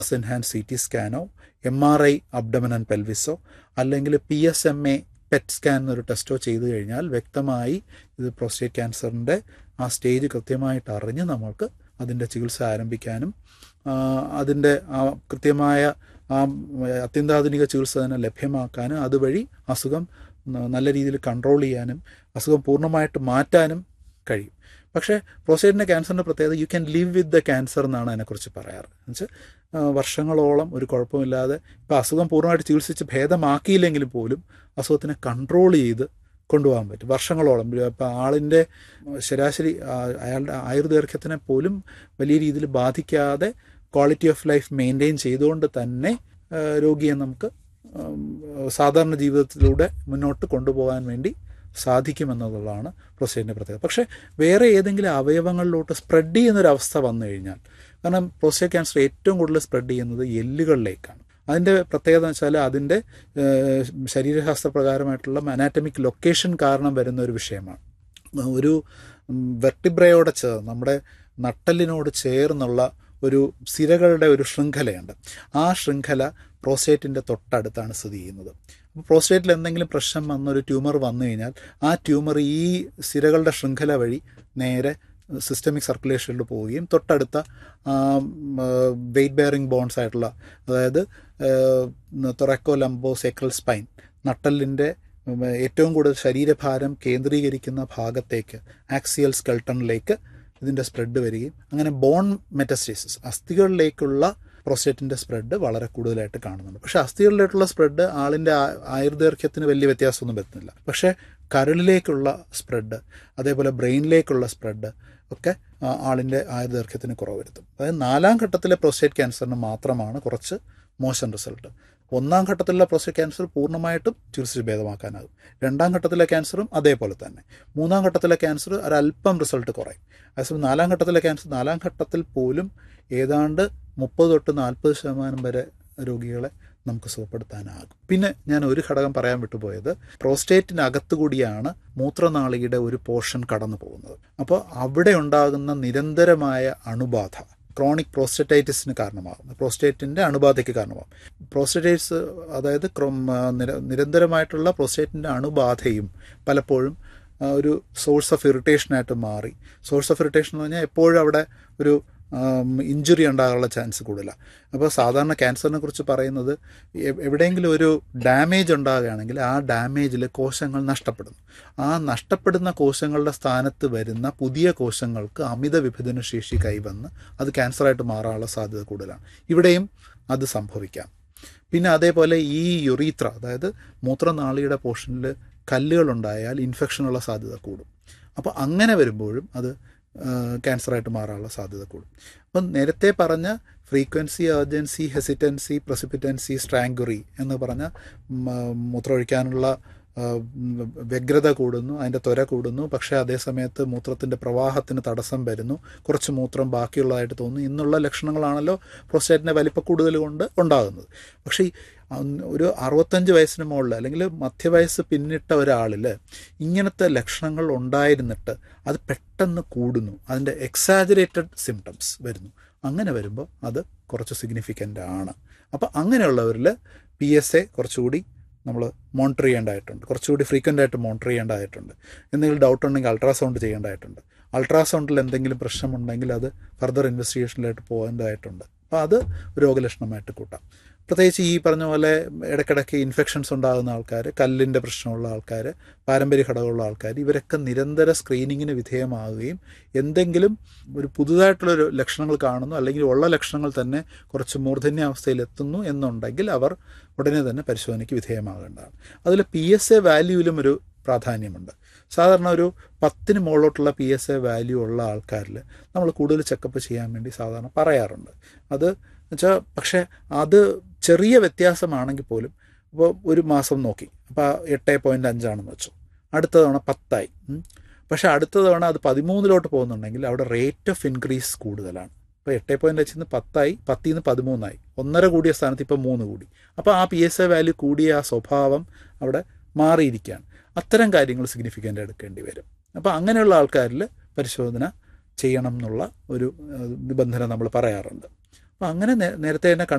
enhance C T സ്കാനോ M R I abdomen and പെൽവിസോ അല്ലെങ്കിൽ P S M A PET scan എന്നൊരു ടെസ്റ്റോ ചെയ്തു കഴിഞ്ഞാൽ വ്യക്തമായി ഇത് പ്രോസ്റ്റേറ്റ് ക്യാൻസറിൻ്റെ ആ സ്റ്റേജ് കൃത്യമായിട്ട് അറിഞ്ഞ് നമ്മൾക്ക് അതിൻ്റെ ചികിത്സ ആരംഭിക്കാനും അതിൻ്റെ ആ കൃത്യമായ ആ അത്യന്താധുനിക ചികിത്സ തന്നെ ലഭ്യമാക്കാനും അതുവഴി അസുഖം നല്ല രീതിയിൽ കൺട്രോൾ ചെയ്യാനും അസുഖം പൂർണ്ണമായിട്ട് മാറ്റാനും കഴിയും പക്ഷേ പ്രോസ്റ്റേറ്റിൻ്റെ ക്യാൻസറിൻ്റെ പ്രത്യേകത you can live with the cancer എന്നാണ് അതിനെക്കുറിച്ച് പറയാറ് എന്നുവെച്ചാൽ വർഷങ്ങളോളം ഒരു കുഴപ്പമില്ലാതെ ഇപ്പോൾ അസുഖം പൂർണ്ണമായിട്ട് ചികിത്സിച്ച് ഭേദമാക്കിയില്ലെങ്കിൽ പോലും അസുഖത്തിനെ കൺട്രോൾ ചെയ്ത് കൊണ്ടുപോകാൻ പറ്റും വർഷങ്ങളോളം ഇപ്പോൾ ആളിൻ്റെ ശരാശരി അയാളുടെ ആയുർദൈർഘ്യത്തിനെ പോലും വലിയ രീതിയിൽ ബാധിക്കാതെ ക്വാളിറ്റി ഓഫ് ലൈഫ് മെയിൻറ്റെയിൻ ചെയ്തുകൊണ്ട് തന്നെ രോഗിയെ നമുക്ക് സാധാരണ ജീവിതത്തിലൂടെ മുന്നോട്ട് കൊണ്ടുപോകാൻ വേണ്ടി സാധിക്കുമെന്നുള്ളതാണ് പ്രോസ്റ്റേറ്റിൻ്റെ പ്രത്യേകത പക്ഷേ വേറെ ഏതെങ്കിലും അവയവങ്ങളിലോട്ട് സ്പ്രെഡ് ചെയ്യുന്നൊരവസ്ഥ വന്നു കഴിഞ്ഞാൽ കാരണം പ്രോസ്റ്റേറ്റ് ക്യാൻസർ ഏറ്റവും കൂടുതൽ സ്പ്രെഡ് ചെയ്യുന്നത് എല്ലുകളിലേക്കാണ് അതിൻ്റെ പ്രത്യേകത എന്ന് വെച്ചാൽ അതിൻ്റെ ശരീരശാസ്ത്രപ്രകാരമായിട്ടുള്ള അനാറ്റമിക് ലൊക്കേഷൻ കാരണം വരുന്ന ഒരു വിഷയമാണ് ഒരു വെർട്ടിബ്രയോടെ ചേർന്ന് നമ്മുടെ നട്ടലിനോട് ചേർന്നുള്ള ഒരു സിരകളുടെ ഒരു ശൃംഖലയുണ്ട് ആ ശൃംഖല പ്രോസ്റ്റേറ്റിൻ്റെ തൊട്ടടുത്താണ് സ്ഥിതി ചെയ്യുന്നത് അപ്പോൾ പ്രോസ്റ്റേറ്റിൽ എന്തെങ്കിലും പ്രശ്നം വന്നൊരു ട്യൂമർ വന്നു കഴിഞ്ഞാൽ ആ ട്യൂമർ ഈ സിരകളുടെ ശൃംഖല വഴി നേരെ സിസ്റ്റമിക് സർക്കുലേഷനിൽ പോവുകയും തൊട്ടടുത്ത വെയ്റ്റ് ബെയറിംഗ് ബോൺസ് ആയിട്ടുള്ള അതായത് തൊറക്കോ ലംബോ സെക്രൽ സ്പൈൻ നട്ടലിൻ്റെ ഏറ്റവും കൂടുതൽ ശരീരഭാരം കേന്ദ്രീകരിക്കുന്ന ഭാഗത്തേക്ക് ആക്സിയൽ സ്കെൽട്ടണിലേക്ക് ഇതിൻ്റെ സ്പ്രെഡ് വരികയും അങ്ങനെ ബോൺ മെറ്റസ്റ്റേസിസ് അസ്ഥികളിലേക്കുള്ള പ്രോസ്റ്റേറ്റിൻ്റെ സ്പ്രെഡ് വളരെ കൂടുതലായിട്ട് കാണുന്നുണ്ട് പക്ഷേ അസ്ഥികളിലേക്കുള്ള സ്പ്രെഡ് ആളിൻ്റെ ആയുർദൈർഘ്യത്തിന് വലിയ വ്യത്യാസമൊന്നും വരുന്നില്ല പക്ഷേ കരളിലേക്കുള്ള സ്പ്രെഡ് അതേപോലെ ബ്രെയിനിലേക്കുള്ള സ്പ്രെഡ് ഒക്കെ ആളിൻ്റെ ആയുർദൈർഘ്യത്തിന് കുറവ് വരുത്തും അതായത് നാലാം ഘട്ടത്തിലെ പ്രോസ്റ്റേറ്റ് ക്യാൻസറിന് മാത്രമാണ് കുറച്ച് മോശം റിസൾട്ട് ഒന്നാം ഘട്ടത്തിലുള്ള പ്രോസ്റ്റേറ്റ് ക്യാൻസർ പൂർണ്ണമായിട്ടും ചികിത്സിച്ച് ഭേദമാക്കാനാകും രണ്ടാം ഘട്ടത്തിലെ ക്യാൻസറും അതേപോലെ തന്നെ മൂന്നാം ഘട്ടത്തിലെ ക്യാൻസർ ഒരല്പം റിസൾട്ട് കുറയും അതേസമയം നാലാം ഘട്ടത്തിലെ ക്യാൻസർ നാലാം ഘട്ടത്തിൽ പോലും ഏതാണ്ട് മുപ്പത് തൊട്ട് നാൽപ്പത് ശതമാനം വരെ രോഗികളെ നമുക്ക് സുഖപ്പെടുത്താനാകും പിന്നെ ഞാൻ ഒരു ഘടകം പറയാൻ വിട്ടുപോയത് പ്രോസ്റ്റേറ്റിനകത്തു കൂടിയാണ് മൂത്രനാളിയുടെ ഒരു പോർഷൻ കടന്നു പോകുന്നത് അപ്പോൾ അവിടെ ഉണ്ടാകുന്ന നിരന്തരമായ അണുബാധ ക്രോണിക് പ്രോസ്റ്ററ്റൈറ്റിസിന് കാരണമാകും പ്രോസ്റ്റേറ്റിൻ്റെ അണുബാധയ്ക്ക് കാരണമാകും പ്രോസ്റ്ററ്റൈറ്റിസ് അതായത് നിരന്തരമായിട്ടുള്ള പ്രോസ്റ്റേറ്റിൻ്റെ അണുബാധയും പലപ്പോഴും ഒരു സോഴ്സ് ഓഫ് ഇറിറ്റേഷനായിട്ട് മാറി സോഴ്സ് ഓഫ് ഇറിറ്റേഷൻ എന്ന് പറഞ്ഞാൽ എപ്പോഴും അവിടെ ഒരു ഇഞ്ചുറി ഉണ്ടാകാനുള്ള ചാൻസ് കൂടുതലാണ് അപ്പോൾ സാധാരണ ക്യാൻസറിനെ കുറിച്ച് പറയുന്നത് എവിടെയെങ്കിലും ഒരു ഡാമേജ് ഉണ്ടാകുകയാണെങ്കിൽ ആ ഡാമേജിൽ കോശങ്ങൾ നഷ്ടപ്പെടുന്നു ആ നഷ്ടപ്പെടുന്ന കോശങ്ങളുടെ സ്ഥാനത്ത് വരുന്ന പുതിയ കോശങ്ങൾക്ക് അമിത വിഭജന ശേഷി കൈവന്ന് അത് ക്യാൻസറായിട്ട് മാറാനുള്ള സാധ്യത കൂടുതലാണ് ഇവിടെയും അത് സംഭവിക്കാം പിന്നെ അതേപോലെ ഈ യുറീത്ര അതായത് മൂത്രനാളിയുടെ പോർഷനിൽ കല്ലുകളുണ്ടായാൽ ഇൻഫെക്ഷനുള്ള സാധ്യത കൂടും അപ്പോൾ അങ്ങനെ വരുമ്പോഴും അത് ക്യാൻസറായിട്ട് മാറാനുള്ള സാധ്യത കൂടും അപ്പം നേരത്തെ പറഞ്ഞ frequency urgency hesitancy precipitancy strangury എന്ന് പറഞ്ഞ മൂത്രമൊഴിക്കാനുള്ള വ്യഗ്രത കൂടുന്നു അതിൻ്റെ ത്വര കൂടുന്നു പക്ഷേ അതേ സമയത്ത് മൂത്രത്തിൻ്റെ പ്രവാഹത്തിന് തടസ്സം വരുന്നു കുറച്ച് മൂത്രം ബാക്കിയുള്ളതായിട്ട് തോന്നുന്നു എന്നുള്ള ലക്ഷണങ്ങളാണല്ലോ പ്രോസ്റ്റേറ്റിൻ്റെ വലിപ്പക്കൂടുതൽ കൊണ്ട് ഉണ്ടാകുന്നത് പക്ഷേ ഒരു അറുപത്തഞ്ച് വയസ്സിന് മുകളിൽ അല്ലെങ്കിൽ മധ്യവയസ്സ് പിന്നിട്ട ഒരാളിൽ ഇങ്ങനത്തെ ലക്ഷണങ്ങൾ ഉണ്ടായിരുന്നിട്ട് അത് പെട്ടെന്ന് കൂടുന്നു അതിൻ്റെ എക്സാജറേറ്റഡ് സിംറ്റംസ് വരുന്നു അങ്ങനെ വരുമ്പോൾ അത് കുറച്ച് സിഗ്നിഫിക്കൻ്റ് ആണ് അപ്പോൾ അങ്ങനെയുള്ളവരിൽ പി എസ് എ കുറച്ചുകൂടി നമ്മൾ മോണിറ്റർ ചെയ്യേണ്ടതായിട്ടുണ്ട് കുറച്ചുകൂടി ഫ്രീക്വൻ്റ് ആയിട്ട് മോണിറ്റർ ചെയ്യേണ്ടതായിട്ടുണ്ട് എന്തെങ്കിലും ഡൗട്ട് ഉണ്ടെങ്കിൽ അൾട്രാസൗണ്ട് ചെയ്യേണ്ടതായിട്ടുണ്ട് അൾട്രാസൗണ്ടിൽ എന്തെങ്കിലും പ്രശ്നമുണ്ടെങ്കിൽ അത് ഫർദർ ഇൻവെസ്റ്റിഗേഷനിലായിട്ട് പോകേണ്ടതായിട്ടുണ്ട് അപ്പോൾ അത് രോഗലക്ഷണമായിട്ട് കൂട്ടാം പ്രത്യേകിച്ച് ഈ പറഞ്ഞ പോലെ ഇടയ്ക്കിടയ്ക്ക് ഇൻഫെക്ഷൻസ് ഉണ്ടാകുന്ന ആൾക്കാർ കല്ലിൻ്റെ പ്രശ്നമുള്ള ആൾക്കാർ പാരമ്പര്യ ഘടകമുള്ള ആൾക്കാർ ഇവരൊക്കെ നിരന്തര സ്ക്രീനിങ്ങിന് വിധേയമാവുകയും എന്തെങ്കിലും ഒരു പുതുതായിട്ടുള്ളൊരു ലക്ഷണങ്ങൾ കാണുന്നു അല്ലെങ്കിൽ ഉള്ള ലക്ഷണങ്ങൾ തന്നെ കുറച്ച് മൂർധന്യാവസ്ഥയിൽ എത്തുന്നു എന്നുണ്ടെങ്കിൽ അവർ ഉടനെ തന്നെ പരിശോധനയ്ക്ക് വിധേയമാകേണ്ടതാണ് അതിൽ പി എസ് എ വാല്യൂവിലും ഒരു പ്രാധാന്യമുണ്ട് സാധാരണ ഒരു പത്തിന് മുകളിലോട്ടുള്ള പി എസ് എ വാല്യൂ ഉള്ള ആൾക്കാരിൽ നമ്മൾ കൂടുതൽ ചെക്കപ്പ് ചെയ്യാൻ വേണ്ടി സാധാരണ പറയാറുണ്ട് അത് വെച്ചാൽ പക്ഷേ അത് ചെറിയ വ്യത്യാസമാണെങ്കിൽ പോലും ഇപ്പോൾ ഒരു മാസം നോക്കി അപ്പോൾ എട്ട് പോയിൻ്റ് അഞ്ചാണെന്ന് വെച്ചു അടുത്ത തവണ പത്തായി പക്ഷേ അടുത്ത തവണ അത് പതിമൂന്നിലോട്ട് പോകുന്നുണ്ടെങ്കിൽ അവിടെ റേറ്റ് ഓഫ് ഇൻക്രീസ് കൂടുതലാണ് ഇപ്പോൾ എട്ട് പോയിൻ്റ് അഞ്ചിൽ നിന്ന് പത്തായി പത്തിൽ നിന്ന് പതിമൂന്നായി ഒന്നര കൂടിയ സ്ഥാനത്ത് ഇപ്പോൾ മൂന്ന് കൂടി അപ്പോൾ ആ പി എസ് എ വാല്യൂ കൂടിയ ആ സ്വഭാവം അവിടെ മാറിയിരിക്കുകയാണ് അത്തരം കാര്യങ്ങൾ സിഗ്നിഫിക്കൻ്റ് എടുക്കേണ്ടി വരും അപ്പോൾ അങ്ങനെയുള്ള ആൾക്കാരിൽ പരിശോധന ചെയ്യണം എന്നുള്ള ഒരു നിബന്ധന നമ്മൾ പറയാറുണ്ട് അപ്പം അങ്ങനെ നേ- നേരത്തെ തന്നെ